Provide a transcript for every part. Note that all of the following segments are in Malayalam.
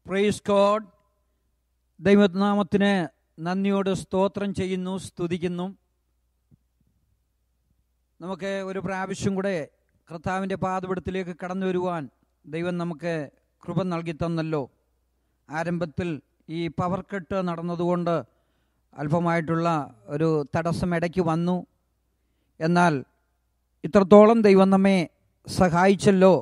പ്രൈസ് ഗോഡ് ദൈവനാമത്തിന് നന്ദിയോട് സ്തോത്രം ചെയ്യുന്നു സ്തുതിക്കുന്നു നമുക്ക് ഒരു പ്രാവശ്യം കൂടെ കർത്താവിൻ്റെ പാതപിടത്തിലേക്ക് കടന്നു വരുവാൻ ദൈവം നമുക്ക് കൃപ നൽകി തന്നല്ലോ ആരംഭത്തിൽ ഈ പവർ കട്ട് നടന്നതുകൊണ്ട് അല്പമായിട്ടുള്ള ഒരു തടസ്സം ഇടയ്ക്ക് വന്നു എന്നാൽ ഇത്രത്തോളം ദൈവം നമ്മെ സഹായിച്ചല്ലോ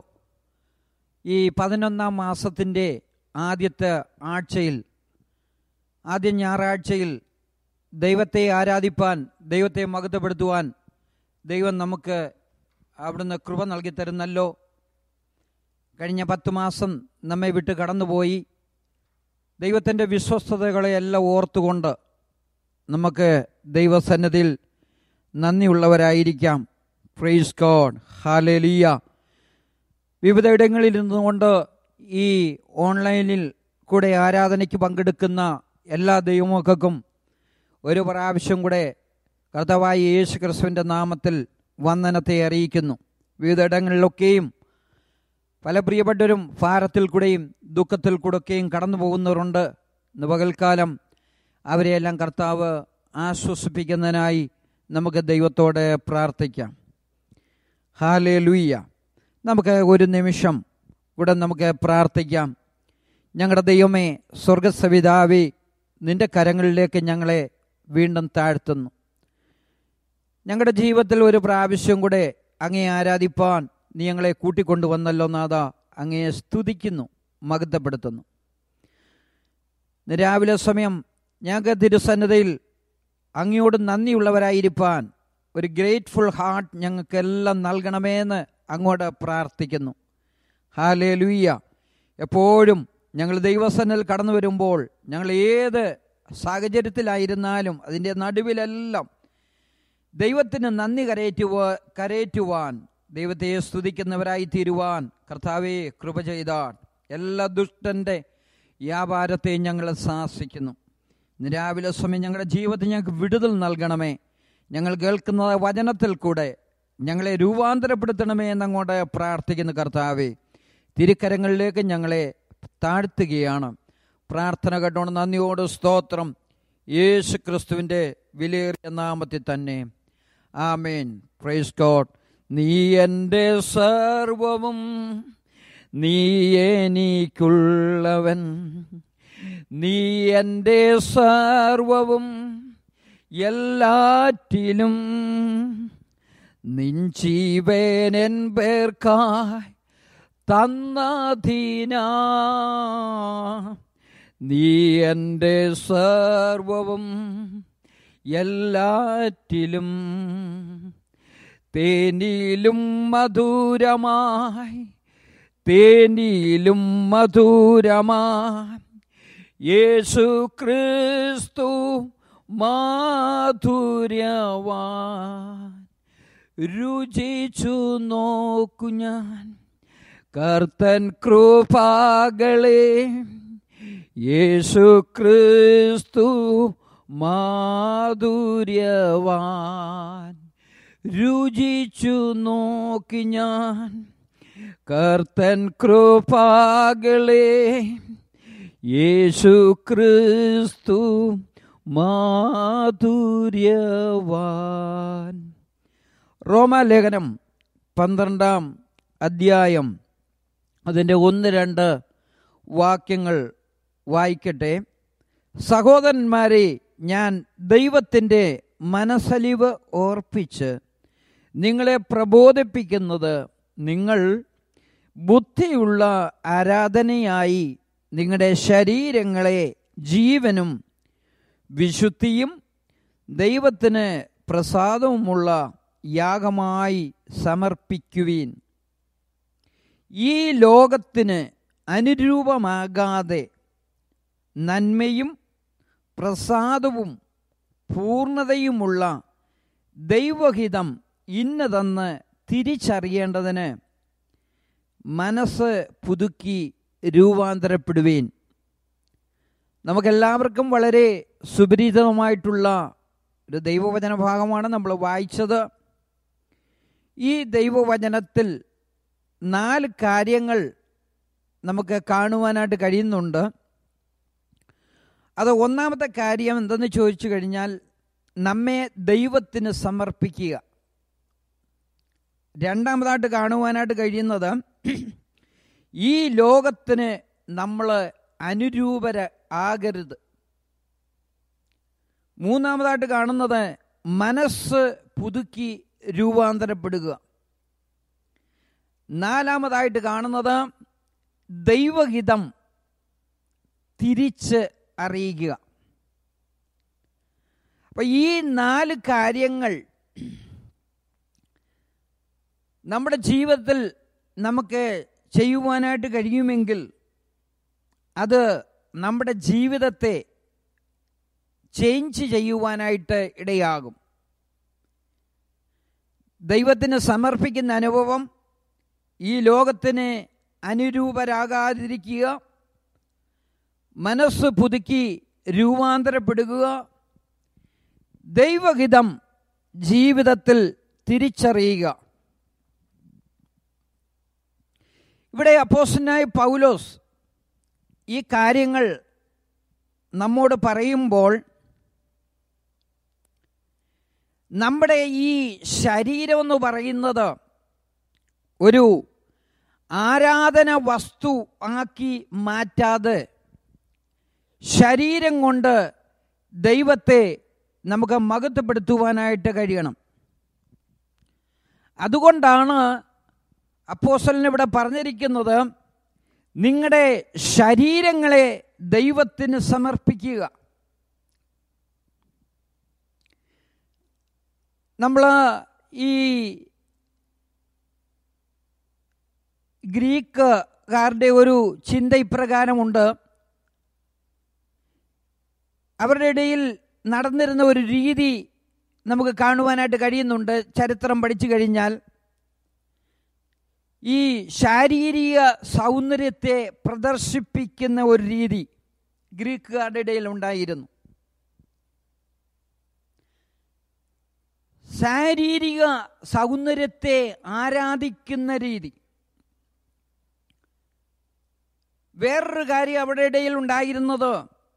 ഈ പതിനൊന്നാം മാസത്തിൻ്റെ ആദ്യത്തെ ആഴ്ചയിൽ ആദ്യ ഞായറാഴ്ചയിൽ ദൈവത്തെ ആരാധിപ്പാൻ ദൈവത്തെ മഹത്വപ്പെടുത്തുവാൻ ദൈവം നമുക്ക് അവിടുന്ന് കൃപ നൽകി തരുന്നല്ലോ കഴിഞ്ഞ പത്ത് മാസം നമ്മെ വിട്ട് കടന്നുപോയി ദൈവത്തിൻ്റെ വിശ്വസ്തതകളെയെല്ലാം ഓർത്തുകൊണ്ട് നമുക്ക് ദൈവസന്നതിയിൽ നന്ദിയുള്ളവരായിരിക്കാം പ്രൈസ് ഗോഡ് ഹാലേലിയ വിവിധ ഇടങ്ങളിൽ നിന്നുകൊണ്ട് ഈ ഓൺലൈനിൽ കൂടെ ആരാധനയ്ക്ക് പങ്കെടുക്കുന്ന എല്ലാ ദൈവമക്കൾക്കും ഒരു പ്രാവശ്യം കൂടെ കർത്താവായ യേശു ക്രിസ്തുവിൻ്റെ നാമത്തിൽ വന്ദനത്തെ അറിയിക്കുന്നു വിവിധ ഇടങ്ങളിലൊക്കെയും പല പ്രിയപ്പെട്ടവരും ഭാരത്തിൽ കൂടെയും ദുഃഖത്തിൽ കൂടെയൊക്കെയും കടന്നു പോകുന്നവരുണ്ട് ഇന്ന് പകൽക്കാലം അവരെയെല്ലാം കർത്താവ് ആശ്വസിപ്പിക്കുന്നതിനായി നമുക്ക് ദൈവത്തോടെ പ്രാർത്ഥിക്കാം ഹാലേ ലൂയ്യ നമുക്ക് ഒരു നിമിഷം ഇവിടെ നമുക്ക് പ്രാർത്ഥിക്കാം ഞങ്ങളുടെ ദൈവമേ സ്വർഗസവിതാവി നിന്റെ കരങ്ങളിലേക്ക് ഞങ്ങളെ വീണ്ടും താഴ്ത്തുന്നു ഞങ്ങളുടെ ജീവിതത്തിൽ ഒരു പ്രാവശ്യം കൂടെ അങ്ങേ ആരാധിപ്പാൻ നീ ഞങ്ങളെ കൂട്ടിക്കൊണ്ടുവന്നല്ലോ നാഥ അങ്ങയെ സ്തുതിക്കുന്നു മഹത്വപ്പെടുത്തുന്നു ഇന്ന് രാവിലെ സമയം ഞങ്ങൾക്ക് തിരുസന്നതയിൽ അങ്ങയോട് നന്ദിയുള്ളവരായിരിക്കാൻ ഒരു ഗ്രേറ്റ്ഫുൾ ഹാർട്ട് ഞങ്ങൾക്കെല്ലാം നൽകണമെന്ന് അങ്ങോട്ട് പ്രാർത്ഥിക്കുന്നു ഹാലേ ലൂയ്യ എപ്പോഴും ഞങ്ങൾ ദൈവസന്നിൽ കടന്നു വരുമ്പോൾ ഞങ്ങൾ ഏത് സാഹചര്യത്തിലായിരുന്നാലും അതിൻ്റെ നടുവിലെല്ലാം ദൈവത്തിന് നന്ദി കരയേറ്റുവ കരയേറ്റുവാൻ ദൈവത്തെ സ്തുതിക്കുന്നവരായി തീരുവാൻ കർത്താവെ കൃപ ചെയ്താൽ എല്ലാ ദുഷ്ടൻ്റെ വ്യാപാരത്തെ ഞങ്ങൾ ശാസിക്കുന്നു ഇന്ന് രാവിലെ സമയം ഞങ്ങളുടെ ജീവിതത്തിൽ ഞങ്ങൾക്ക് വിടുതൽ നൽകണമേ ഞങ്ങൾ കേൾക്കുന്ന വചനത്തിൽ കൂടെ ഞങ്ങളെ രൂപാന്തരപ്പെടുത്തണമേ എന്നങ്ങോട്ട് പ്രാർത്ഥിക്കുന്ന കർത്താവെ തിരുക്കരങ്ങളിലേക്ക് ഞങ്ങളെ താഴ്ത്തുകയാണ് പ്രാർത്ഥന കേട്ടോണ്ട് നന്ദിയോട് സ്തോത്രം യേശു ക്രിസ്തുവിൻ്റെ വിലയേറിയ നാമത്തിൽ തന്നെ ആമേൻ പ്രൈസ് ഗോഡ് നീ എൻ്റെ സർവവും നീ എനിക്കുള്ളവൻ നീ എൻ്റെ സർവവും എല്ലാറ്റിലും നിൻ ജീവനൻ പേർക്കായി തന്നധീന നീ എൻ്റെ സർവവും എല്ലാറ്റിലും തേനിലും മധുരമായി തേനിലും മധുരമായി യേശു ക്രിസ്തു മാധുര്യവാൻ രുചിച്ചു നോക്കു ഞാൻ കർത്തൻ കൃപാകളെ യേശു ക്രിസ്തു മാധുര്യവാൻ രുചിച്ചു നോക്കി ഞാൻ കർത്തൻ കൃപാകളെ യേശു ക്രിസ്തു മാധുര്യവാൻ റോമാലേഖനം പന്ത്രണ്ടാം അധ്യായം അതിൻ്റെ ഒന്ന് രണ്ട് വാക്യങ്ങൾ വായിക്കട്ടെ സഹോദരന്മാരെ ഞാൻ ദൈവത്തിൻ്റെ മനസ്സലിവ് ഓർപ്പിച്ച് നിങ്ങളെ പ്രബോധിപ്പിക്കുന്നത് നിങ്ങൾ ബുദ്ധിയുള്ള ആരാധനയായി നിങ്ങളുടെ ശരീരങ്ങളെ ജീവനും വിശുദ്ധിയും ദൈവത്തിന് പ്രസാദവുമുള്ള യാഗമായി സമർപ്പിക്കുവീൻ ഈ ലോകത്തിന് അനുരൂപമാകാതെ നന്മയും പ്രസാദവും പൂർണ്ണതയുമുള്ള ദൈവഹിതം ഇന്നതെന്ന് തിരിച്ചറിയേണ്ടതിന് മനസ്സ് പുതുക്കി രൂപാന്തരപ്പെടുവീൻ നമുക്കെല്ലാവർക്കും വളരെ സുപരിചിതമായിട്ടുള്ള ഒരു ദൈവവചന ഭാഗമാണ് നമ്മൾ വായിച്ചത് ഈ ദൈവവചനത്തിൽ നാല് കാര്യങ്ങൾ നമുക്ക് കാണുവാനായിട്ട് കഴിയുന്നുണ്ട് അത് ഒന്നാമത്തെ കാര്യം എന്തെന്ന് ചോദിച്ചു കഴിഞ്ഞാൽ നമ്മെ ദൈവത്തിന് സമർപ്പിക്കുക രണ്ടാമതായിട്ട് കാണുവാനായിട്ട് കഴിയുന്നത് ഈ ലോകത്തിന് നമ്മൾ അനുരൂപര ആകരുത് മൂന്നാമതായിട്ട് കാണുന്നത് മനസ്സ് പുതുക്കി രൂപാന്തരപ്പെടുക നാലാമതായിട്ട് കാണുന്നത് ദൈവഹിതം തിരിച്ച് അറിയിക്കുക അപ്പൊ ഈ നാല് കാര്യങ്ങൾ നമ്മുടെ ജീവിതത്തിൽ നമുക്ക് ചെയ്യുവാനായിട്ട് കഴിയുമെങ്കിൽ അത് നമ്മുടെ ജീവിതത്തെ ചേഞ്ച് ചെയ്യുവാനായിട്ട് ഇടയാകും ദൈവത്തിന് സമർപ്പിക്കുന്ന അനുഭവം ഈ ലോകത്തിന് അനുരൂപരാകാതിരിക്കുക മനസ്സ് പുതുക്കി രൂപാന്തരപ്പെടുക ദൈവഹിതം ജീവിതത്തിൽ തിരിച്ചറിയുക ഇവിടെ അപ്പോസനായ പൗലോസ് ഈ കാര്യങ്ങൾ നമ്മോട് പറയുമ്പോൾ നമ്മുടെ ഈ ശരീരം എന്ന് പറയുന്നത് ഒരു ആരാധന വസ്തു ആക്കി മാറ്റാതെ ശരീരം കൊണ്ട് ദൈവത്തെ നമുക്ക് മഹത്വപ്പെടുത്തുവാനായിട്ട് കഴിയണം അതുകൊണ്ടാണ് അപ്പോസലിന് ഇവിടെ പറഞ്ഞിരിക്കുന്നത് നിങ്ങളുടെ ശരീരങ്ങളെ ദൈവത്തിന് സമർപ്പിക്കുക നമ്മൾ ഈ ഗ്രീക്കുകാരുടെ ഒരു ചിന്ത ഇപ്രകാരമുണ്ട് അവരുടെ ഇടയിൽ നടന്നിരുന്ന ഒരു രീതി നമുക്ക് കാണുവാനായിട്ട് കഴിയുന്നുണ്ട് ചരിത്രം പഠിച്ചു കഴിഞ്ഞാൽ ഈ ശാരീരിക സൗന്ദര്യത്തെ പ്രദർശിപ്പിക്കുന്ന ഒരു രീതി ഗ്രീക്കുകാരുടെ ഇടയിൽ ഉണ്ടായിരുന്നു ശാരീരിക സൗന്ദര്യത്തെ ആരാധിക്കുന്ന രീതി വേറൊരു കാര്യം അവിടെ ഇടയിൽ ഉണ്ടായിരുന്നത്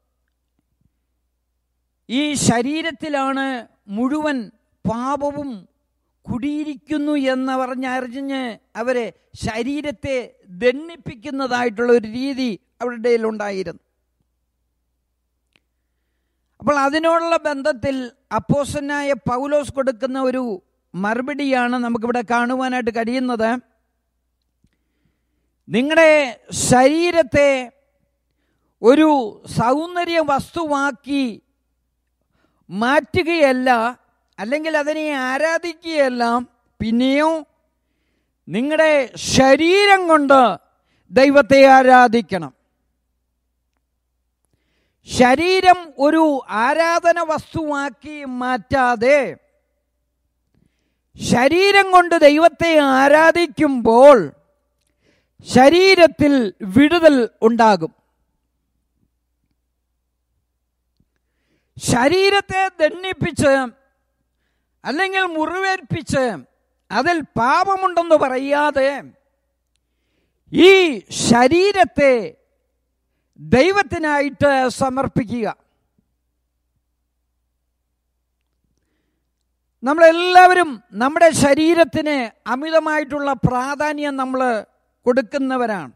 ഈ ശരീരത്തിലാണ് മുഴുവൻ പാപവും കുടിയിരിക്കുന്നു എന്ന് പറഞ്ഞറിഞ്ഞ് അവരെ ശരീരത്തെ ദണ്ണിപ്പിക്കുന്നതായിട്ടുള്ള ഒരു രീതി അവരുടെ ഇടയിൽ ഉണ്ടായിരുന്നു അപ്പോൾ അതിനോടുള്ള ബന്ധത്തിൽ അപ്പോസനായ പൗലോസ് കൊടുക്കുന്ന ഒരു മറുപടിയാണ് നമുക്കിവിടെ കാണുവാനായിട്ട് കഴിയുന്നത് നിങ്ങളുടെ ശരീരത്തെ ഒരു സൗന്ദര്യ വസ്തുവാക്കി മാറ്റുകയല്ല അല്ലെങ്കിൽ അതിനെ ആരാധിക്കുകയല്ല പിന്നെയോ നിങ്ങളുടെ ശരീരം കൊണ്ട് ദൈവത്തെ ആരാധിക്കണം ശരീരം ഒരു ആരാധന വസ്തുവാക്കി മാറ്റാതെ ശരീരം കൊണ്ട് ദൈവത്തെ ആരാധിക്കുമ്പോൾ ശരീരത്തിൽ വിടുതൽ ഉണ്ടാകും ശരീരത്തെ ദണ്ണിപ്പിച്ച് അല്ലെങ്കിൽ മുറിവേൽപ്പിച്ച് അതിൽ പാപമുണ്ടെന്ന് പറയാതെ ഈ ശരീരത്തെ ദൈവത്തിനായിട്ട് സമർപ്പിക്കുക നമ്മളെല്ലാവരും നമ്മുടെ ശരീരത്തിന് അമിതമായിട്ടുള്ള പ്രാധാന്യം നമ്മൾ കൊടുക്കുന്നവരാണ്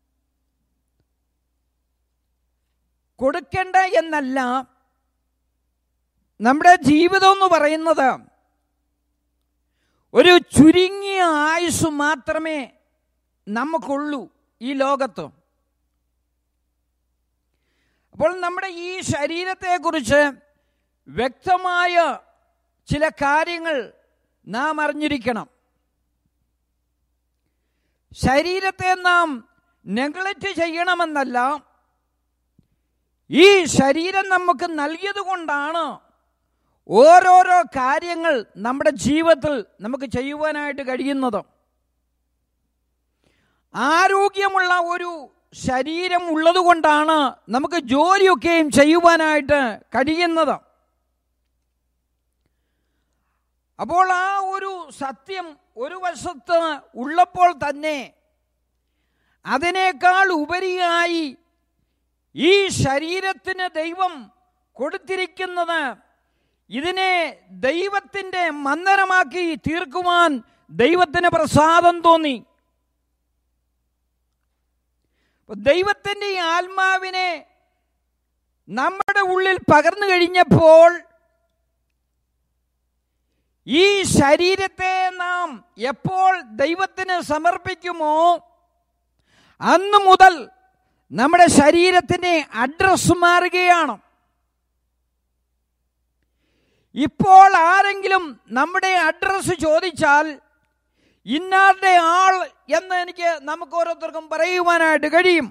കൊടുക്കേണ്ട എന്നല്ല നമ്മുടെ ജീവിതം എന്ന് പറയുന്നത് ഒരു ചുരുങ്ങിയ ആയുസ് മാത്രമേ നമുക്കുള്ളൂ ഈ ലോകത്ത് അപ്പോൾ നമ്മുടെ ഈ ശരീരത്തെക്കുറിച്ച് വ്യക്തമായ ചില കാര്യങ്ങൾ നാം അറിഞ്ഞിരിക്കണം ശരീരത്തെ നാം നെഗ്ലക്റ്റ് ചെയ്യണമെന്നല്ല ഈ ശരീരം നമുക്ക് നൽകിയത് കൊണ്ടാണ് ഓരോരോ കാര്യങ്ങൾ നമ്മുടെ ജീവിതത്തിൽ നമുക്ക് ചെയ്യുവാനായിട്ട് കഴിയുന്നത് ആരോഗ്യമുള്ള ഒരു ശരീരം ഉള്ളതുകൊണ്ടാണ് നമുക്ക് ജോലിയൊക്കെയും ചെയ്യുവാനായിട്ട് കഴിയുന്നത് അപ്പോൾ ആ ഒരു സത്യം ഒരു വശത്ത് ഉള്ളപ്പോൾ തന്നെ അതിനേക്കാൾ ഉപരിയായി ഈ ശരീരത്തിന് ദൈവം കൊടുത്തിരിക്കുന്നത് ഇതിനെ ദൈവത്തിൻ്റെ മന്ദനമാക്കി തീർക്കുവാൻ ദൈവത്തിന് പ്രസാദം തോന്നി അപ്പൊ ദൈവത്തിൻ്റെ ഈ ആത്മാവിനെ നമ്മുടെ ഉള്ളിൽ പകർന്നു കഴിഞ്ഞപ്പോൾ ഈ ശരീരത്തെ നാം എപ്പോൾ ദൈവത്തിന് സമർപ്പിക്കുമോ അന്നു മുതൽ നമ്മുടെ ശരീരത്തിന്റെ അഡ്രസ് മാറുകയാണ് ഇപ്പോൾ ആരെങ്കിലും നമ്മുടെ അഡ്രസ് ചോദിച്ചാൽ ഇന്നാളുടെ ആൾ എന്ന് എനിക്ക് നമുക്ക് ഓരോരുത്തർക്കും പറയുവാനായിട്ട് കഴിയും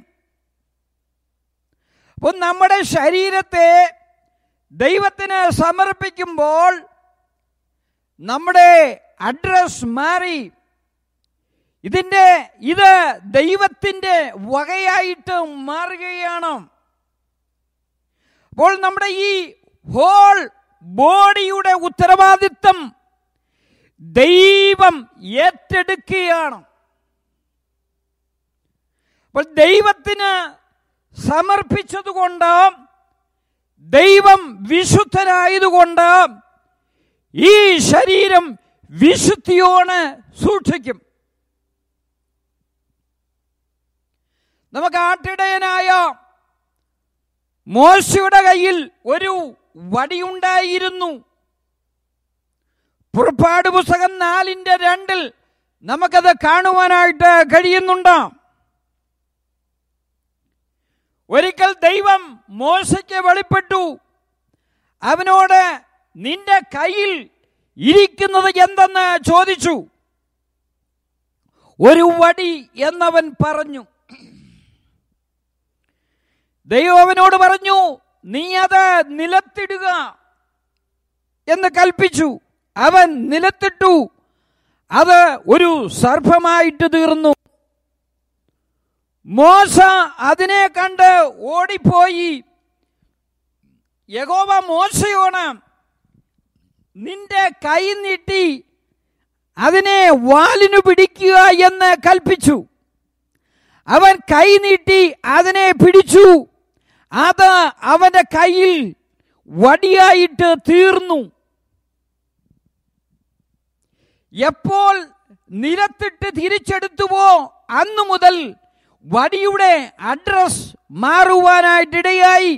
അപ്പോൾ നമ്മുടെ ശരീരത്തെ ദൈവത്തിന് സമർപ്പിക്കുമ്പോൾ നമ്മുടെ അഡ്രസ് മാറി ഇതിൻ്റെ ഇത് ദൈവത്തിൻ്റെ വകയായിട്ട് മാറുകയാണ് അപ്പോൾ നമ്മുടെ ഈ ഹോൾ ബോഡിയുടെ ഉത്തരവാദിത്വം ദൈവം ഏറ്റെടുക്കുകയാണ് അപ്പോൾ ദൈവത്തിന് സമർപ്പിച്ചതുകൊണ്ട് ദൈവം വിശുദ്ധരായതുകൊണ്ട് ഈ ശരീരം വിശുദ്ധിയോണ് സൂക്ഷിക്കും നമുക്ക് ആട്ടിടയനായ മോശയുടെ കയ്യിൽ ഒരു വടിയുണ്ടായിരുന്നു പുറപ്പാട് പുസ്തകം നാലിന്റെ രണ്ടിൽ നമുക്കത് കാണുവാനായിട്ട് കഴിയുന്നുണ്ട് ഒരിക്കൽ ദൈവം മോശയ്ക്ക് വെളിപ്പെട്ടു അവനോട് നിന്റെ കയ്യിൽ ഇരിക്കുന്നത് എന്തെന്ന് ചോദിച്ചു ഒരു വടി എന്നവൻ പറഞ്ഞു ദൈവം അവനോട് പറഞ്ഞു നീ അത് നിലത്തിടുക എന്ന് കൽപ്പിച്ചു അവൻ നിലത്തിട്ടു അത് ഒരു സർപ്പമായിട്ട് തീർന്നു മോശ അതിനെ കണ്ട് ഓടിപ്പോയി യഹോവ മോശയോണ് നിന്റെ കൈ നീട്ടി അതിനെ വാലിനു പിടിക്കുക എന്ന് കൽപ്പിച്ചു അവൻ കൈ നീട്ടി അതിനെ പിടിച്ചു അത് അവന്റെ കയ്യിൽ വടിയായിട്ട് തീർന്നു എപ്പോൾ നിലത്തിട്ട് തിരിച്ചെടുത്തുവോ അന്നു മുതൽ വടിയുടെ അഡ്രസ് മാറുവാനായിട്ടിടയായി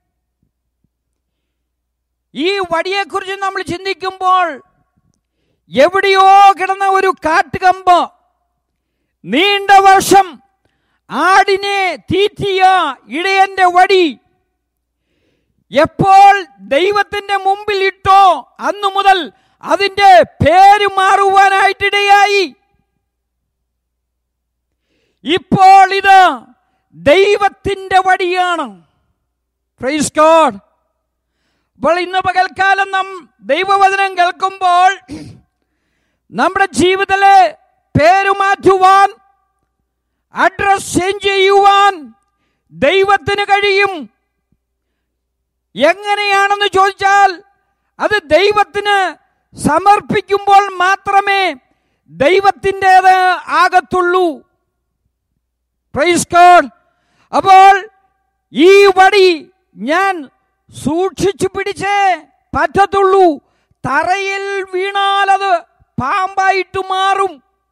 ഈ വടിയെക്കുറിച്ച് നമ്മൾ ചിന്തിക്കുമ്പോൾ എവിടെയോ കിടന്ന ഒരു കാട്ടുകമ്പ് നീണ്ട വർഷം ആടിനെ തീറ്റിയ ഇടയന്റെ വടി എപ്പോൾ ദൈവത്തിന്റെ മുമ്പിൽ ഇട്ടോ അന്നു മുതൽ അതിന്റെ പേര് മാറുവാനായിട്ടിടയായി ഇപ്പോൾ ഇത് ദൈവത്തിന്റെ വടിയാണ് പ്രൈസ് ഗോഡ് അപ്പോൾ ഇന്ന് പകൽക്കാലം നാം ദൈവവചനം കേൾക്കുമ്പോൾ നമ്മുടെ ജീവിതത്തിലെ പേര് മാറ്റുവാൻ അഡ്രസ് ചേഞ്ച് ചെയ്യുവാൻ ദൈവത്തിന് കഴിയും എങ്ങനെയാണെന്ന് ചോദിച്ചാൽ അത് ദൈവത്തിന് സമർപ്പിക്കുമ്പോൾ മാത്രമേ ദൈവത്തിൻ്റെത് ആകത്തുള്ളൂ പ്രൈസ് ഗോഡ് അപ്പോൾ ഈ വടി ഞാൻ സൂക്ഷിച്ചു പിടിച്ചേ പറ്റത്തുള്ളൂ തറയിൽ വീണാൽ അത് പാമ്പായിട്ട് മാറും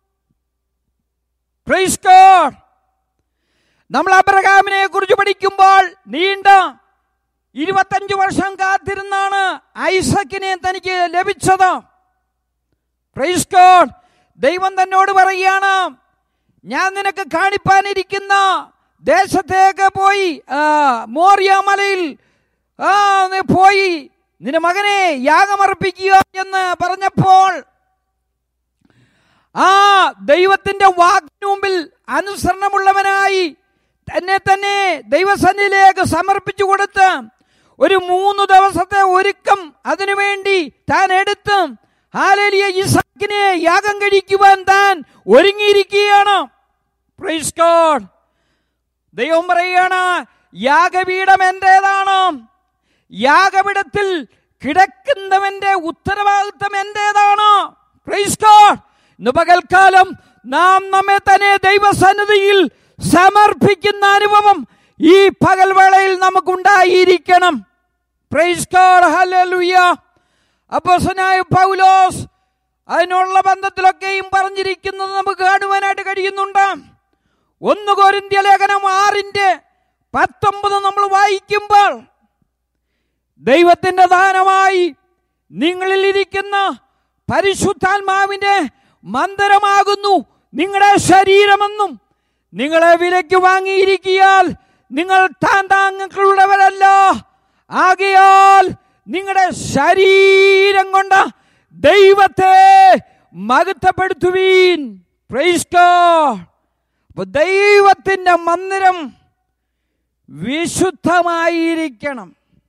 പ്രൈസ് ഗോഡ് നമ്മൾ അബ്രഹാമിനെ കുറിച്ച് പഠിക്കുമ്പോൾ നീണ്ട ഇരുപത്തഞ്ച് വർഷം കാത്തിരുന്നാണ് ഐസക്കിനെ തനിക്ക് ലഭിച്ചത് പ്രൈസ് ഗോഡ് ദൈവം തന്നോട് പറയുകയാണ് ഞാൻ നിനക്ക് കാണിപ്പാനിരിക്കുന്ന ദേശത്തേക്ക് പോയി ആ, മോറിയ മലയിൽ ആ, നീ പോയി നിന്റെ മകനെ യാഗമർപ്പിക്കുക എന്ന് പറഞ്ഞപ്പോൾ ആ ദൈവത്തിന്റെ വാക്കിന് മുമ്പിൽ അനുസരണമുള്ളവനായി തന്നെ തന്നെ ദൈവസന്നിധിയിലേക്ക് സമർപ്പിച്ചു കൊടുത്ത് ഒരു മൂന്ന് ദിവസത്തെ ഒരുക്കം അതിനുവേണ്ടി താൻ എടുത്ത് ഹാലേലിയ ഇസാക്കിനെ യാഗം കഴിക്കുവാൻ താൻ ഒരുങ്ങിയിരിക്കുകയാണ് പ്രൈസ് ഗോഡ് ദൈവം പറയുകയാണ് യാഗപീഠം എന്റേതാണ് യാഗപീഠത്തിൽ കിടക്കുന്നവന്റെ ഉത്തരവാദിത്വം എന്റേതാണ് പ്രൈസ് ഗോഡ് ഇന്ന് പകൽക്കാലം നാം നമ്മെ തന്നെ ദൈവസന്നിധിയിൽ സമർപ്പിക്കുന്ന അനുഭവം ഈ പകൽവേളയിൽ നമുക്കുണ്ടായിരിക്കണം പ്രൈസ് ഗോഡ് ഹല്ലേലൂയ അപ്പോസനായ പൗലോസ് അതിനുള്ള ബന്ധത്തിലൊക്കെയും പറഞ്ഞിരിക്കുന്നത് നമുക്ക് കാണുവാനായിട്ട് കഴിയുന്നുണ്ട് ഒന്ന് കോരിന്ത്യ ലേഖനം ആറിന്റെ പത്തൊമ്പത് നമ്മൾ വായിക്കുമ്പോൾ ദൈവത്തിന്റെ ദാനമായി നിങ്ങളിൽ ഇരിക്കുന്ന പരിശുദ്ധാത്മാവിന്റെ മന്ദിരമാകുന്നു നിങ്ങളുടെ ശരീരമെന്നും നിങ്ങളെ വിലയ്ക്ക് വാങ്ങിയിരിക്കിയാൽ നിങ്ങൾ താൻ താങ്കളുള്ളവരല്ല ആകയാൽ നിങ്ങളുടെ ശരീരം കൊണ്ട് ദൈവത്തെ മഹത്വപ്പെടുത്തുവീൻ പ്രൈസ് ഗോഡ് അപ്പൊ ദൈവത്തിന്റെ മന്ദിരം വിശുദ്ധമായിരിക്കണം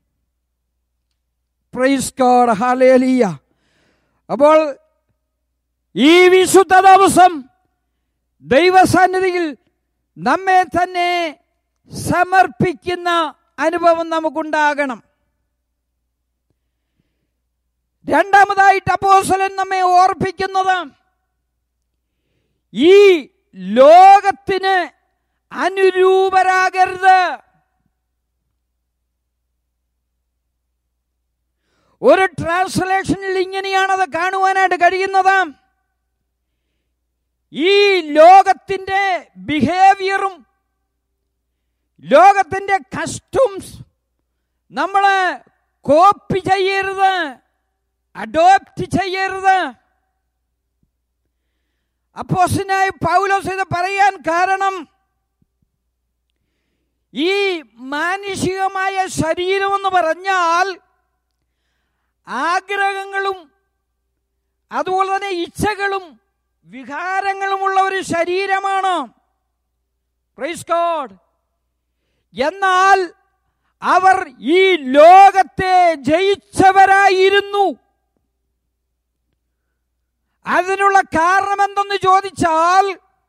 പ്രൈസ് ഗോഡ് ഹാലേലിയ അപ്പോൾ ഈ വിശുദ്ധ ദിവസം ദൈവസന്നിധിയിൽ നമ്മെ തന്നെ സമർപ്പിക്കുന്ന അനുഭവം നമുക്കുണ്ടാകണം രണ്ടാമതായിട്ട് അപ്പോസലൻ നമ്മെ ഓർപ്പിക്കുന്നത് ഈ ലോകത്തിന് അനുരൂപരാകരുത് ഒരു ട്രാൻസ്ലേഷനിൽ ഇങ്ങനെയാണത് കാണുവാനായിട്ട് കഴിയുന്നത് ഈ ലോകത്തിന്റെ ബിഹേവിയറും ലോകത്തിന്റെ കസ്റ്റംസ് നമ്മൾ കോപ്പി ചെയ്യരുത് അഡോപ്റ്റ് ചെയ്യരുത് അപ്പോസിനായി പൗലോസ് ഇത് പറയാൻ കാരണം ഈ മാനുഷികമായ ശരീരം എന്ന് പറഞ്ഞാൽ ആഗ്രഹങ്ങളും അതുപോലെ തന്നെ ഇച്ഛകളും വികാരങ്ങളുമുള്ള ഒരു ശരീരമാണ് പ്രൈസ് ഗോഡ് എന്നാൽ അവർ ഈ ലോകത്തെ ജയിച്ചവരായിരുന്നു അതിനുള്ള കാരണം എന്തെന്ന് ചോദിച്ചാൽ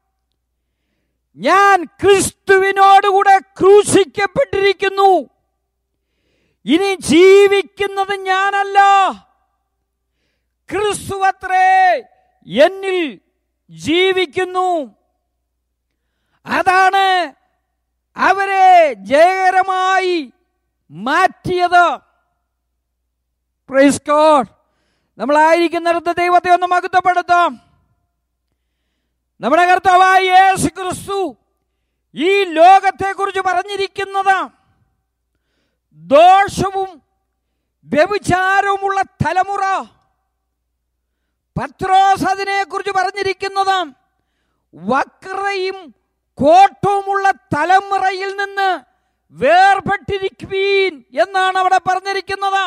ഞാൻ ക്രിസ്തുവിനോടുകൂടെ ക്രൂശിക്കപ്പെട്ടിരിക്കുന്നു ഇനി ജീവിക്കുന്നത് ഞാനല്ല ക്രിസ്തു അത്രേ എന്നിൽ ജീവിക്കുന്നു അതാണ് അവരെ ജയകരമായി മാറ്റിയത് പ്രൈസ് ഗോഡ് നമ്മളായിരിക്കുന്നിടത്ത് ദൈവത്തെ ഒന്ന് മഹത്വപ്പെടുത്താം നമ്മുടെ കർത്താവായ യേശു ക്രിസ്തു ഈ ലോകത്തെക്കുറിച്ച് പറഞ്ഞിരിക്കുന്നത് ദോഷവും വ്യഭിചാരവുമുള്ള തലമുറ പത്രോസ് അതിനെക്കുറിച്ച് പറഞ്ഞിരിക്കുന്നത് വക്രയും കോട്ടവുമുള്ള തലമുറയിൽ നിന്ന് വേർപെട്ടിരിക്കുവീൻ എന്നാണ് അവിടെ പറഞ്ഞിരിക്കുന്നത്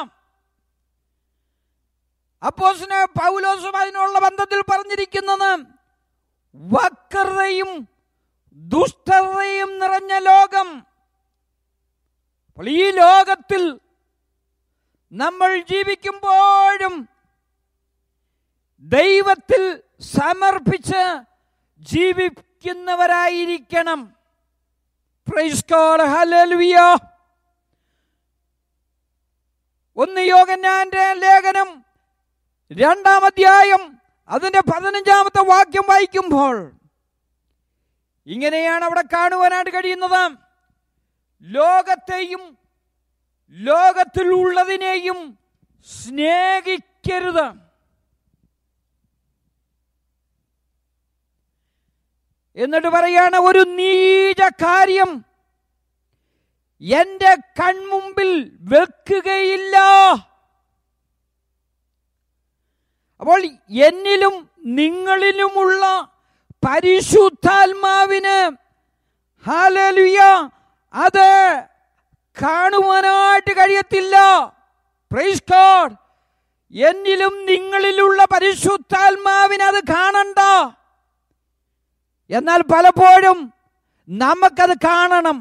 അപ്പോസിന് പൗലോസും അതിനുള്ള ബന്ധത്തിൽ പറഞ്ഞിരിക്കുന്നത് വക്രതയും ദുഷ്ടതയും നിറഞ്ഞ ലോകം അപ്പോൾ ഈ ലോകത്തിൽ നമ്മൾ ജീവിക്കുമ്പോഴും ദൈവത്തിൽ സമർപ്പിച്ച് ജീവിക്കുന്നവരായിരിക്കണം പ്രൈസ് ഗോഡ് ഹല്ലേലൂയ ഒന്ന് യോഗന്നാന്റെ ലേഖനം രണ്ടാം അധ്യായം അതിന്റെ പതിനഞ്ചാമത്തെ വാക്യം വായിക്കുമ്പോൾ ഇങ്ങനെയാണ് അവിടെ കാണുവാനായിട്ട് കഴിയുന്നത് ലോകത്തെയും ലോകത്തിലുള്ളതിനെയും സ്നേഹിക്കരുത് എന്നിട്ട് പറയാണ് ഒരു നീച കാര്യം എന്റെ കൺമുമ്പിൽ വെക്കുകയില്ല അപ്പോൾ എന്നിലും നിങ്ങളിലുമുള്ള പരിശുദ്ധാത്മാവിന് ഹാലലുയ അത് കാണുവാനായിട്ട് കഴിയത്തില്ല പ്രൈസ് ഗോഡ് എന്നിലും നിങ്ങളിലുള്ള പരിശുദ്ധാത്മാവിന് അത് കാണണ്ട എന്നാൽ പലപ്പോഴും നമുക്കത് കാണണം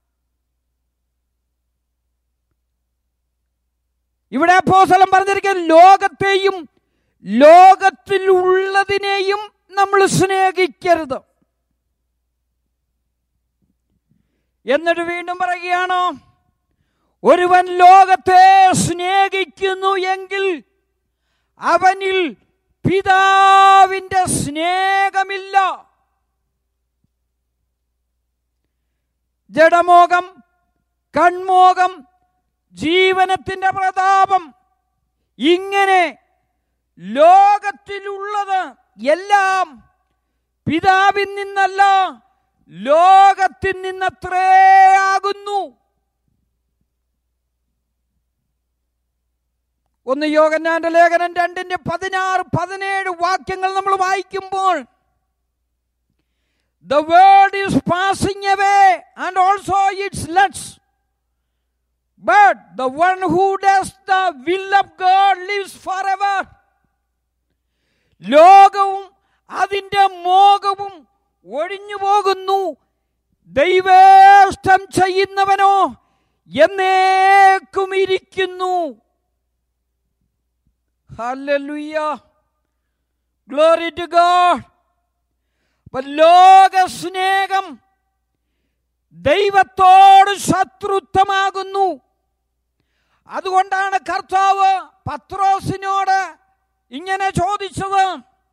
ഇവിടെ അപ്പോസ്തലൻ പറഞ്ഞിരിക്കുന്ന ലോകത്തെയും ലോകത്തിലുള്ളതിനെയും നമ്മൾ സ്നേഹിക്കരുത് എന്നിട്ട് വീണ്ടും പറയുകയാണോ ഒരുവൻ ലോകത്തെ സ്നേഹിക്കുന്നു എങ്കിൽ അവനിൽ പിതാവിന്റെ സ്നേഹമില്ല ജഡമോഹം കൺമോഹം ജീവനത്തിന്റെ പ്രതാപം ഇങ്ങനെ ലോകത്തിലുള്ളത് എല്ലാം പിതാവിൽ നിന്നല്ല ലോകത്തിൽ നിന്നത്രേ ആകുന്നു ഒന്ന് യോഗന്നാന്റെ ലേഖനം രണ്ടിന്റെ പതിനാറ് പതിനേഴ് വാക്യങ്ങൾ നമ്മൾ വായിക്കുമ്പോൾ the world is passing away and also its lusts but the one who does the will of God lives forever ലോകവും അതിൻ്റെ മോഹവും ഒഴിഞ്ഞു പോകുന്നു ദൈവേഷ്ടം ചെയ്യുന്നവനോ എന്നേക്കും ഇരിക്കുന്നു ഹല്ലേലൂയ ഗ്ലോറി ടു ഗോഡ് അപ്പൊ ലോക സ്നേഹം ദൈവത്തോട് ശത്രുത്വമാകുന്നു അതുകൊണ്ടാണ് കർത്താവ് പത്രോസിനോട് ഇങ്ങനെ ചോദിച്ചത്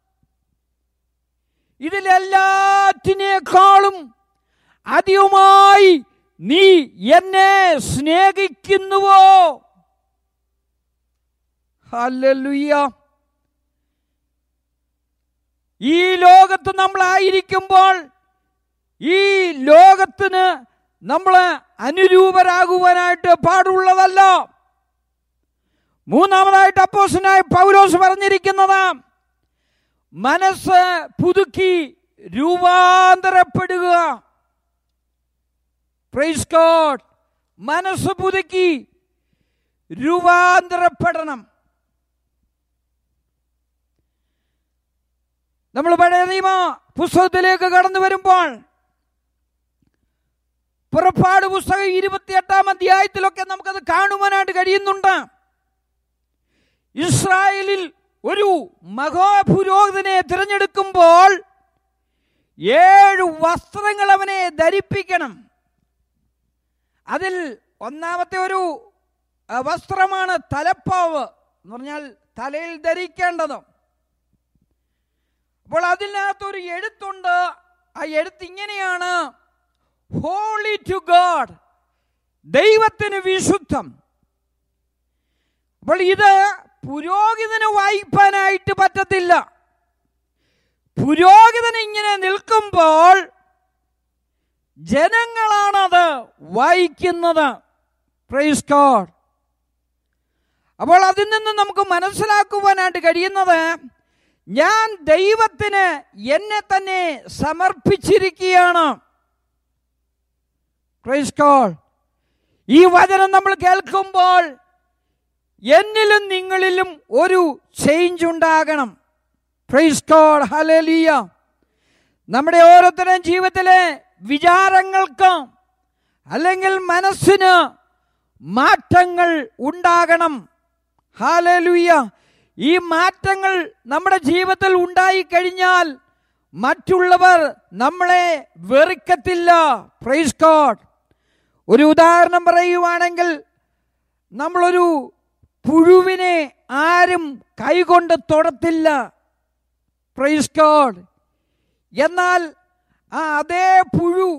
ഇതിലെല്ലാറ്റിനേക്കാളും അധികമായി നീ എന്നെ സ്നേഹിക്കുന്നുവോ ഹല്ലേലൂയ ഈ ലോകത്ത് നമ്മളായിരിക്കുമ്പോൾ ഈ ലോകത്തിന് നമ്മൾ അനുരൂപരാകുവാനായിട്ട് പാടുള്ളതല്ല മൂന്നാമതായിട്ട് അപ്പോസനായ പൗലോസ് പറഞ്ഞിരിക്കുന്നത് മനസ്സ് പുതുക്കി രൂപാന്തരപ്പെടുക പ്രൈസ് ഗോഡ് മനസ്സ് പുതുക്കി രൂപാന്തരപ്പെടണം നമ്മൾ പഴയ നിയമ പുസ്തകത്തിലേക്ക് കടന്നു വരുമ്പോൾ പുറപ്പാട് പുസ്തകം ഇരുപത്തിയെട്ടാം അധ്യായത്തിലൊക്കെ നമുക്കത് കാണുവാനായിട്ട് കഴിയുന്നുണ്ട് ഇസ്രായേലിൽ ഒരു മഹാപുരോഹിതനെ തിരഞ്ഞെടുക്കുമ്പോൾ ഏഴ് വസ്ത്രങ്ങൾ അവനെ ധരിപ്പിക്കണം അതിൽ ഒന്നാമത്തെ ഒരു ആ, വസ്ത്രമാണ് തലപ്പാവ് എന്ന് പറഞ്ഞാൽ തലയിൽ ധരിക്കേണ്ടത് അപ്പോൾ അതിനകത്തൊരു എഴുത്തുണ്ട് ആ എഴുത്ത് ഇങ്ങനെയാണ് ഹോളി ടു ഗാഡ് ദൈവത്തിന് വിശുദ്ധം അപ്പോൾ ഇത് പുരോഹിതന് വായിപ്പാനായിട്ട് പറ്റത്തില്ല പുരോഹിതൻ ഇങ്ങനെ നിൽക്കുമ്പോൾ ജനങ്ങളാണത് വായിക്കുന്നത് പ്രൈസ് ഗോഡ് അപ്പോൾ അതിൽ നിന്ന് നമുക്ക് മനസ്സിലാക്കുവാനായിട്ട് കഴിയുന്നത് ഞാൻ ദൈവത്തിന് എന്നെ തന്നെ സമർപ്പിച്ചിരിക്കുകയാണ് പ്രൈസ് ഗോഡ് ഈ വചനം നമ്മൾ കേൾക്കുമ്പോൾ എന്നിലും നിങ്ങളിലും ഒരു ചേഞ്ച് ഉണ്ടാകണം പ്രൈസ് ഗോഡ് ഹലേലിയ നമ്മുടെ ഓരോരുത്തരുടെയും ജീവിതത്തിലെ വിചാരങ്ങൾക്ക് അല്ലെങ്കിൽ മനസ്സിന് മാറ്റങ്ങൾ ഉണ്ടാകണം ഹാലലുയ്യ ഈ മാറ്റങ്ങൾ നമ്മുടെ ജീവിതത്തിൽ ഉണ്ടായിക്കഴിഞ്ഞാൽ മറ്റുള്ളവർ നമ്മളെ വെറുക്കത്തില്ല പ്രൈസ് ഗോഡ് ഒരു ഉദാഹരണം പറയുവാണെങ്കിൽ നമ്മളൊരു പുഴുവിനെ ആരും കൈകൊണ്ട് തൊടത്തില്ല പ്രൈസ് ഗോഡ് എന്നാൽ ആ അതേ പുഴു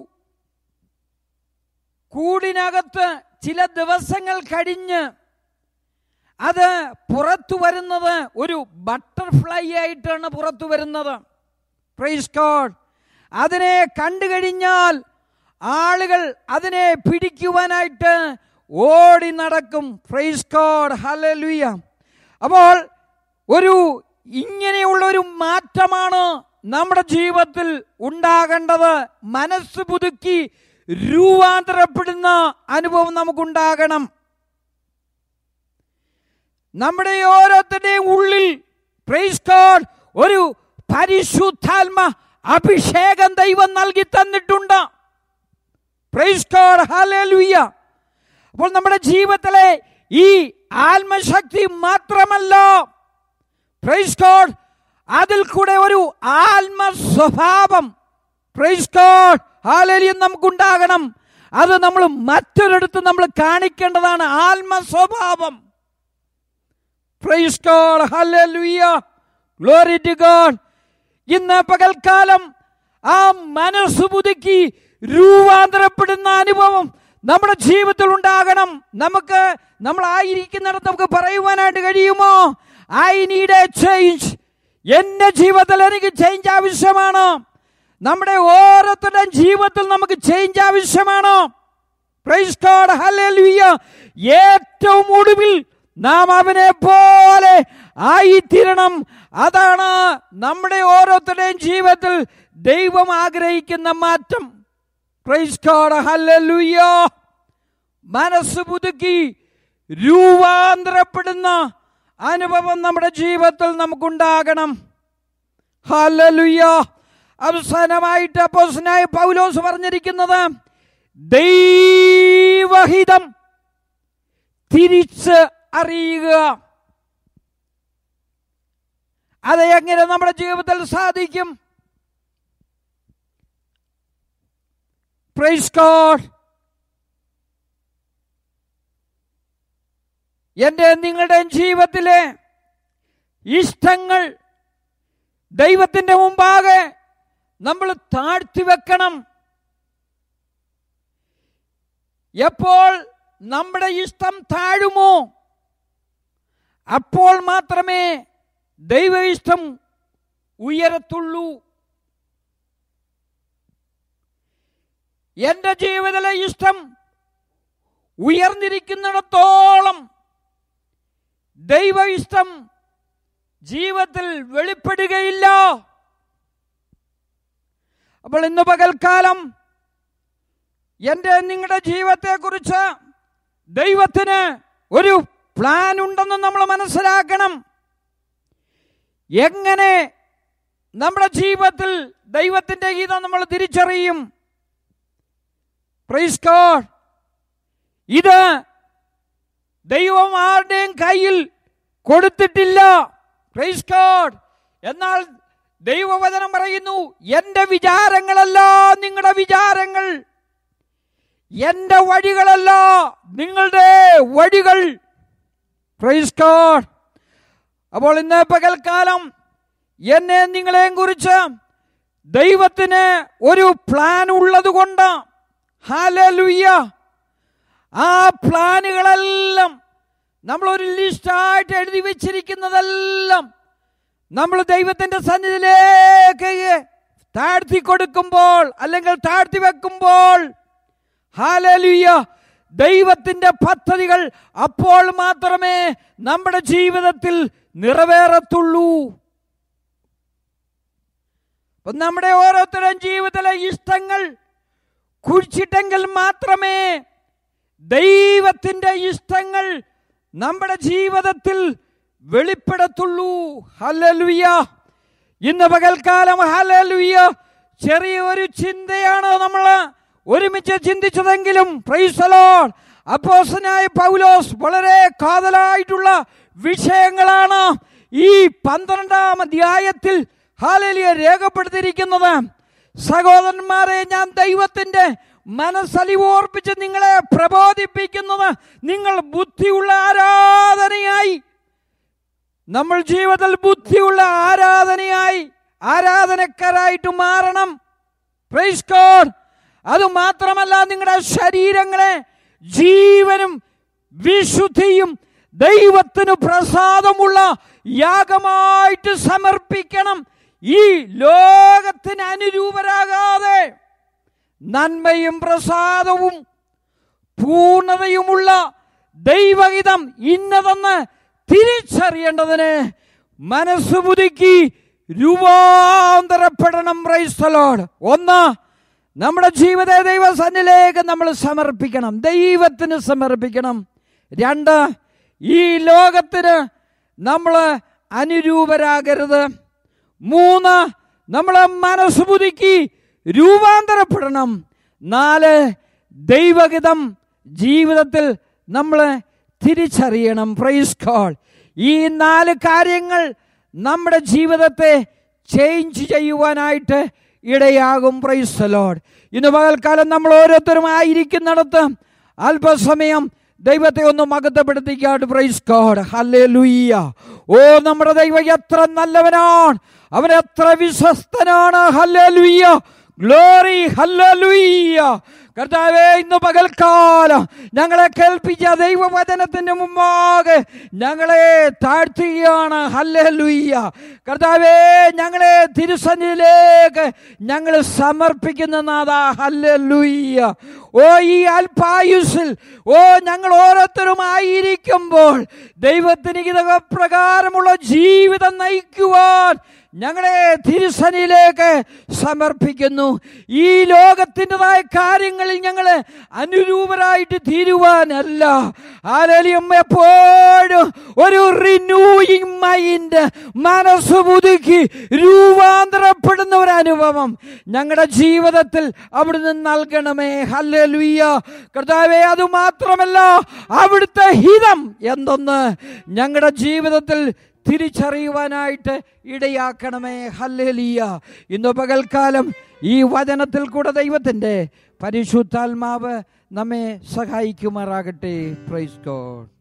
കൂടിനകത്ത് ചില ദിവസങ്ങൾ കഴിഞ്ഞ് അത് പുറത്തു വരുന്നത് ഒരു ബട്ടർഫ്ലൈ ആയിട്ടാണ് പുറത്തു വരുന്നത് പ്രൈസ് ഗോഡ് അതിനെ കണ്ടു കഴിഞ്ഞാൽ ആളുകൾ അതിനെ പിടിക്കുവാനായിട്ട് ഓടി നടക്കും പ്രൈസ് ഗോഡ് ഹലലുയ അപ്പോൾ ഒരു ഇങ്ങനെയുള്ള ഒരു മാറ്റമാണ് നമ്മുടെ ജീവിതത്തിൽ ഉണ്ടാകേണ്ടത് മനസ്സ് പുതുക്കി രൂപാന്തരപ്പെടുന്ന അനുഭവം നമുക്കുണ്ടാകണം നമ്മുടെ ഓരോരുത്തരുടെയും ഉള്ളിൽ പ്രൈസ് ഗോഡ് ഒരു പരിശുദ്ധാത്മ അഭിഷേകം ദൈവം നൽകി തന്നിട്ടുണ്ട് പ്രൈസ് ഗോഡ് ഹല്ലേലൂയ അപ്പോൾ നമ്മുടെ ജീവിതത്തിലെ ഈ ആത്മശക്തി മാത്രമല്ല പ്രൈസ് ഗോഡ് അതിൽ കൂടെ ഒരു ആത്മ സ്വഭാവം പ്രൈസ് ഗോഡ് ഹാലേലിയം നമുക്കുണ്ടാകണം അത് നമ്മൾ മറ്റൊരിടത്ത് നമ്മൾ കാണിക്കേണ്ടതാണ് ആത്മ സ്വഭാവം praise God hallelujah glory to God ഇന്ന് പകൽക്കാലം ആ മനസ്സ് പുതുക്കി രൂപാന്തരപ്പെടുന്ന അനുഭവം നമ്മുടെ ജീവിതത്തിൽ ഉണ്ടാകണം നമുക്ക് നമ്മൾ ആയിരിക്കുന്നിടത്ത് നമുക്ക് പറയുവാനായിട്ട് കഴിയുമോ ഐ നീഡ് എ ചേഞ്ച് എന്റെ ജീവിതത്തിൽ എനിക്ക് ചേഞ്ച് ആവശ്യമാണ് നമ്മുടെ ഓരോരുത്തരുടെയും ജീവിതത്തിൽ നമുക്ക് ചേഞ്ച് ആവശ്യമാണ് Praise God, hallelujah. ഏറ്റവും ഒടുവിൽ നാം അവനെ പോലെ ആയിത്തീരണം അതാണ് നമ്മുടെ ഓരോരുത്തരുടെയും ജീവിതത്തിൽ ദൈവം ആഗ്രഹിക്കുന്ന മാറ്റം പ്രൈസ് ഗോഡ് ഹല്ലേലൂയ മനസ്സ് പുതുക്കി രൂപാന്തരപ്പെടുന്ന അനുഭവം നമ്മുടെ ജീവിതത്തിൽ നമുക്കുണ്ടാകണം ഹല്ലേലൂയ അവസാനമായിട്ട് അപ്പോസ്തലനായ പൗലോസ് പറഞ്ഞിരിക്കുന്നത് ദൈവഹിതം തിരിച്ച് അറിയുക അത് എങ്ങനെ നമ്മുടെ ജീവിതത്തിൽ സാധിക്കും പ്രൈസ് ഗോഡ് എൻ്റെ നിങ്ങളുടെ ജീവിതത്തിലെ ഇഷ്ടങ്ങൾ ദൈവത്തിന്റെ മുമ്പാകെ നമ്മൾ താഴ്ത്തി വെക്കണം എപ്പോൾ നമ്മുടെ ഇഷ്ടം താഴുമോ അപ്പോൾ മാത്രമേ ദൈവ ഇഷ്ടം ഉയരത്തുള്ളൂ എന്റെ ജീവിതത്തിലെ ഇഷ്ടം ഉയർന്നിരിക്കുന്നിടത്തോളം ദൈവ ഇഷ്ടം ജീവിതത്തിൽ വെളിപ്പെടുകയില്ല അപ്പോൾ ഇന്ന് പകൽക്കാലം എൻ്റെ നിങ്ങളുടെ ജീവിതത്തെക്കുറിച്ച് ദൈവത്തിന് ഒരു പ്ലാൻ ഉണ്ടെന്ന് നമ്മൾ മനസ്സിലാക്കണം എങ്ങനെ നമ്മുടെ ജീവിതത്തിൽ ദൈവത്തിന്റെ ഗീതം നമ്മൾ തിരിച്ചറിയും പ്രൈസ് ഗോഡ് ഇത് ദൈവം ആരുടെയും കയ്യിൽ കൊടുത്തിട്ടില്ല പ്രൈസ് ഗോഡ് എന്നാൽ ദൈവവചനം പറയുന്നു എന്റെ വിചാരങ്ങളല്ല നിങ്ങളുടെ വിചാരങ്ങൾ എന്റെ വഴികളല്ല നിങ്ങളുടെ വഴികൾ പ്രൈസ് ഗോഡ് അപ്പോൾ ഇന്ന് പകൽക്കാലം എന്നെ നിങ്ങളെയും കുറിച്ച് ദൈവത്തിന് ഒരു പ്ലാൻ ഉള്ളത് കൊണ്ട് ഹാലലുയ്യ ആ പ്ലാനുകളെല്ലാം നമ്മൾ ഒരു ലിസ്റ്റായിട്ട് എഴുതി വെച്ചിരിക്കുന്നതെല്ലാം നമ്മൾ ദൈവത്തിന്റെ സന്നിധിയിലേക്ക് താഴ്ത്തി കൊടുക്കുമ്പോൾ അല്ലെങ്കിൽ താഴ്ത്തി വെക്കുമ്പോൾ ഹാലലുയ്യ ദൈവത്തിന്റെ പദ്ധതികൾ അപ്പോൾ മാത്രമേ നമ്മുടെ ജീവിതത്തിൽ നിറവേറത്തുള്ളൂ അപ്പൊ നമ്മുടെ ഓരോരുത്തരും ജീവിതത്തിലെ ഇഷ്ടങ്ങൾ കുഴിച്ചിട്ടെങ്കിൽ മാത്രമേ ദൈവത്തിന്റെ ഇഷ്ടങ്ങൾ നമ്മുടെ ജീവിതത്തിൽ വെളിപ്പെടത്തുള്ളൂ ഹലലുയ്യ ഇന്ന് പകൽക്കാലം ഹലലുയ്യ ചെറിയ ഒരു ചിന്തയാണ് നമ്മൾ ഒരുമിച്ച് ചിന്തിച്ചതെങ്കിലും പ്രൈസലോൺ അപ്പോസനായ പൗലോസ് വളരെ കാതലായിട്ടുള്ള വിഷയങ്ങളാണ് ഈ പന്ത്രണ്ടാം അധ്യായത്തിൽ ഹാലലിയ രേഖപ്പെടുത്തിയിരിക്കുന്നത് സഹോദരന്മാരെ ഞാൻ ദൈവത്തിന്റെ മനസ്സലിവോർപ്പിച്ച് നിങ്ങളെ പ്രബോധിപ്പിക്കുന്നത് നിങ്ങൾ ബുദ്ധിയുള്ള ആരാധനയായി നമ്മൾ ജീവിതത്തിൽ ബുദ്ധിയുള്ള ആരാധനയായി ആരാധനക്കാരായിട്ട് മാറണം പ്രൈസ് ഗോഡ് അത് മാത്രമല്ല നിങ്ങളുടെ ശരീരങ്ങളെ ജീവനും വിശുദ്ധിയും ദൈവത്തിന് പ്രസാദമുള്ള യാഗമായിട്ട് സമർപ്പിക്കണം ഈ ലോകത്തിന് അനുരൂപരാകാതെ നന്മയും പ്രസാദവും പൂർണ്ണതയുമുള്ള ദൈവഹിതം ഇന്നതെന്ന് തിരിച്ചറിയേണ്ടതിന് മനസ്സ് പുതുക്കി രൂപാന്തരപ്പെടണം റൈസ്തലോട് ഒന്ന് നമ്മുടെ ജീവിത ദൈവസന്നിലേക്ക് നമ്മൾ സമർപ്പിക്കണം ദൈവത്തിന് സമർപ്പിക്കണം രണ്ട് ഈ ലോകത്തിന് നമ്മൾ അനുരൂപരാകരുത് മൂന്ന് നമ്മൾ മനസ്സ് പുതുക്കി രൂപാന്തരപ്പെടണം നാല് ദൈവഹിതം ജീവിതത്തിൽ നമ്മൾ തിരിച്ചറിയണം പ്രൈസ് ഗോഡ് ഈ നാല് കാര്യങ്ങൾ നമ്മുടെ ജീവിതത്തെ ചേഞ്ച് ചെയ്യുവാനായിട്ട് ഇടയാകും പ്രൈസ് ലോഡ് ഇന്ന് പകൽക്കാലം നമ്മൾ ഓരോരുത്തരും ആയിരിക്കുന്നിടത്ത് അല്പസമയം ദൈവത്തെ ഒന്ന് മകത്തപ്പെടുത്തിക്കാട്ട് പ്രൈസ് ഗോഡ് ഹല്ലേ ലുയ്യ ഓ നമ്മുടെ ദൈവം എത്ര നല്ലവനാണ് അവൻ എത്ര വിശ്വസ്തനാണ് ഹല്ലേ ലുയ്യ ഗ്ലോറി ഹല്ലേലൂയ കർത്താവേ ഇന്ന് പകൽക്കാലം ഞങ്ങളെ കേൾപ്പിച്ച ദൈവവചനത്തിന്റെ മുമ്പാകെ ഞങ്ങളെ താഴ്ത്തുകയാണ് ഹല്ലേലൂയ കർത്താവേ ഞങ്ങളെ തിരുസന്നിധിയിലേക്ക് ഞങ്ങൾ സമർപ്പിക്കുന്ന നാഥ ഹല്ലേലൂയ ഓ ഈ അല്പായുസിൽ ഓ ഞങ്ങൾ ഓരോരുത്തരും ആയിരിക്കുമ്പോൾ ദൈവത്തിന് ഇതക പ്രകാരമുള്ള ജീവിതം നയിക്കുവാൻ ഞങ്ങളെ തിരുസനിലേക്ക് സമർപ്പിക്കുന്നു ഈ ലോകത്തിൻ്റെതായ കാര്യങ്ങളിൽ ഞങ്ങൾ അനുരൂപരായിട്ട് തീരുവാനല്ല ആരെയും എപ്പോഴും ഒരു റിന്യൂയിങ് മൈൻഡ് മനസ്സ് പുതുക്കി രൂപാന്തരപ്പെടുന്ന ഒരു അനുഭവം ഞങ്ങളുടെ ജീവിതത്തിൽ അവിടുന്ന് നൽകണമേ ഹല്ലേലൂയ കർത്താവേ അത് മാത്രമല്ല അവിടുത്തെ ഹിതം എന്തൊന്ന് ഞങ്ങളുടെ ജീവിതത്തിൽ തിരിച്ചറിയുവാനായിട്ട് ഇടയാക്കണമേ ഹല്ലേലിയ ഇന്ന് പകൽക്കാലം ഈ വചനത്തിൽ കൂടെ ദൈവത്തിൻ്റെ പരിശുദ്ധാത്മാവ് നമ്മെ സഹായിക്കുമാറാകട്ടെ പ്രൈസ് ഗോഡ്